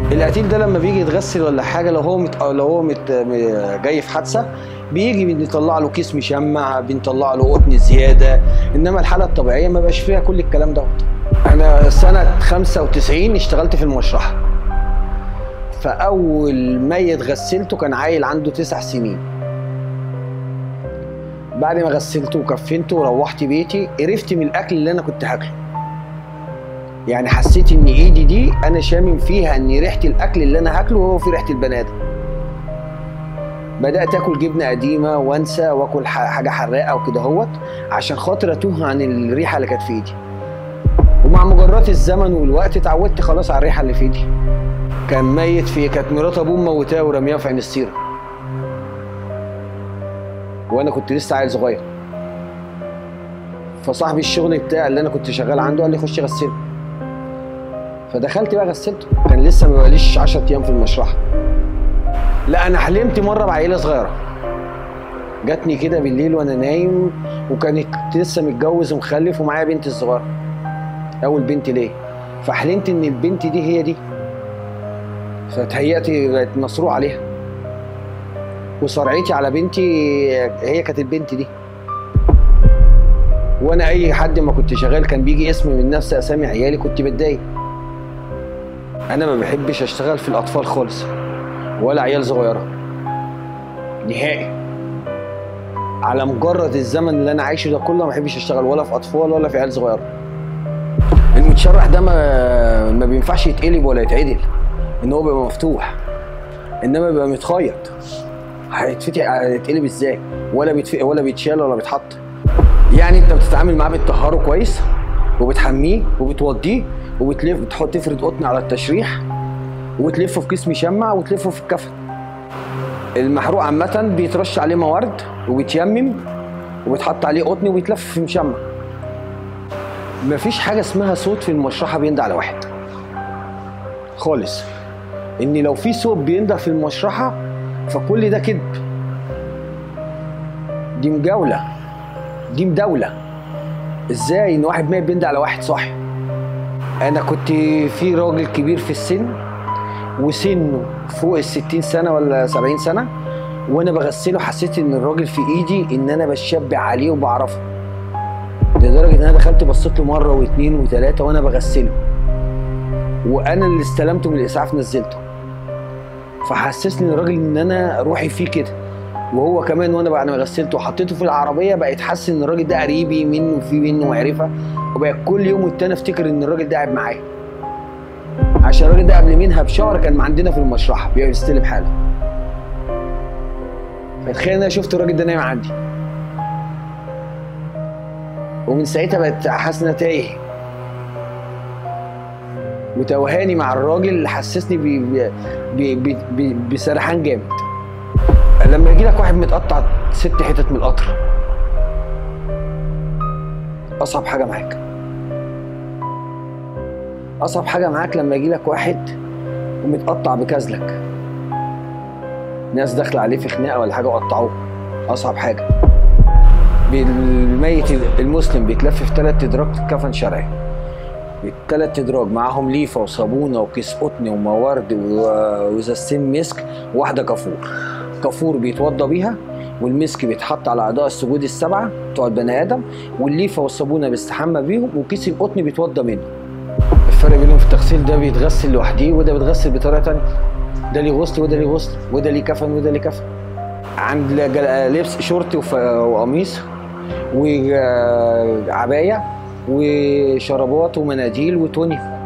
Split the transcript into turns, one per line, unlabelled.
القتيل ده لما بيجي يتغسل ولا حاجه لو هو مت... لو هو مت... م- جاي في حادثه بيجي بنطلع له كيس مشمع بنطلع له قطن زياده انما الحاله الطبيعيه ما بقاش فيها كل الكلام دوت انا سنه 95 اشتغلت في المشرحه فاول ميت غسلته كان عيل عنده تسع سنين بعد ما غسلته وكفنته وروحت بيتي قرفت من الاكل اللي انا كنت هاكله يعني حسيت ان ايدي دي انا شامم فيها ان ريحه الاكل اللي انا هاكله هو في ريحه البني ادم بدات اكل جبنه قديمه وانسى واكل ح- حاجه حراقه وكده هوت عشان خاطر اتوه عن الريحه اللي كانت في ايدي ومع مجرات الزمن والوقت اتعودت خلاص على الريحه اللي في ايدي كان ميت في كانت مرات ابوه موتاه ورمياه في عين السيره وانا كنت لسه عيل صغير فصاحبي الشغل بتاعي اللي انا كنت شغال عنده قال لي خش غسله فدخلت بقى غسلته كان لسه ما بقاليش 10 ايام في المشرحه لا انا حلمت مره بعيله صغيره جاتني كده بالليل وانا نايم وكانت لسه متجوز ومخلف ومعايا بنتي الصغيره اول بنت ليه فحلمت ان البنت دي هي دي فتهيأت بقت مصروع عليها وصرعتي على بنتي هي كانت البنت دي وانا اي حد ما كنت شغال كان بيجي اسم من نفس اسامي عيالي كنت بتضايق انا ما بحبش اشتغل في الاطفال خالص ولا عيال صغيره نهائي على مجرد الزمن اللي انا عايشه ده كله ما بحبش اشتغل ولا في اطفال ولا في عيال صغيره المتشرح ده ما ما بينفعش يتقلب ولا يتعدل ان هو بيبقى مفتوح انما بيبقى متخيط هيتفتح هيتقلب ازاي ولا بيتف... ولا بيتشال ولا بيتحط يعني انت بتتعامل معاه بتطهره كويس وبتحميه وبتوضيه وبتلف بتحط تفرد قطن على التشريح وتلفه في كيس مشمع وتلفه في الكفن المحروق عامة بيترش عليه موارد وبيتيمم وبيتحط عليه قطن وبيتلف في مشمع مفيش حاجة اسمها صوت في المشرحة بيندى على واحد خالص ان لو في صوت بيندى في المشرحة فكل ده كذب دي مجاولة دي مداولة ازاي ان واحد ميت بيندى على واحد صاحي انا كنت في راجل كبير في السن وسنه فوق ال 60 سنه ولا 70 سنه وانا بغسله حسيت ان الراجل في ايدي ان انا بشبع عليه وبعرفه لدرجه ان انا دخلت بصيت له مره واثنين وثلاثه وانا بغسله وانا اللي استلمته من الاسعاف نزلته فحسسني الراجل ان انا روحي فيه كده وهو كمان وانا بعد ما غسلته وحطيته في العربيه بقيت حاسس ان الراجل ده قريبي منه وفي منه معرفه وبقى كل يوم والتاني افتكر ان الراجل ده قاعد معايا عشان الراجل ده قبل منها بشهر كان عندنا في المشرحه بيستلم حاله فتخيل انا شفت الراجل ده نايم عندي ومن ساعتها بقت حاسس ان أنا تايه وتوهاني مع الراجل حسسني ب- ب- ب- ب- بسرحان جامد لما يجي لك واحد متقطع ست حتت من القطر اصعب حاجه معاك اصعب حاجه معاك لما يجي لك واحد ومتقطع بكازلك ناس داخله عليه في خناقه ولا حاجه وقطعوه اصعب حاجه الميت المسلم بيتلف في ثلاث ادراج كفن شرعي ثلاث ادراج معاهم ليفه وصابونه وكيس قطن وموارد و- وازازتين مسك وواحده كافور كافور بيتوضى بيها والمسك بيتحط على اعضاء السجود السبعه بتوع البني ادم والليفه والصابونه بيستحمى بيهم وكيس القطن بيتوضى منه الفرق بينهم في التغسيل ده بيتغسل لوحده وده بيتغسل بطريقه تانية ده ليه غسل وده ليه غسل وده ليه كفن وده ليه كفن عند ل- لبس شورت وف- وقميص وعبايه وشرابات ومناديل وتوني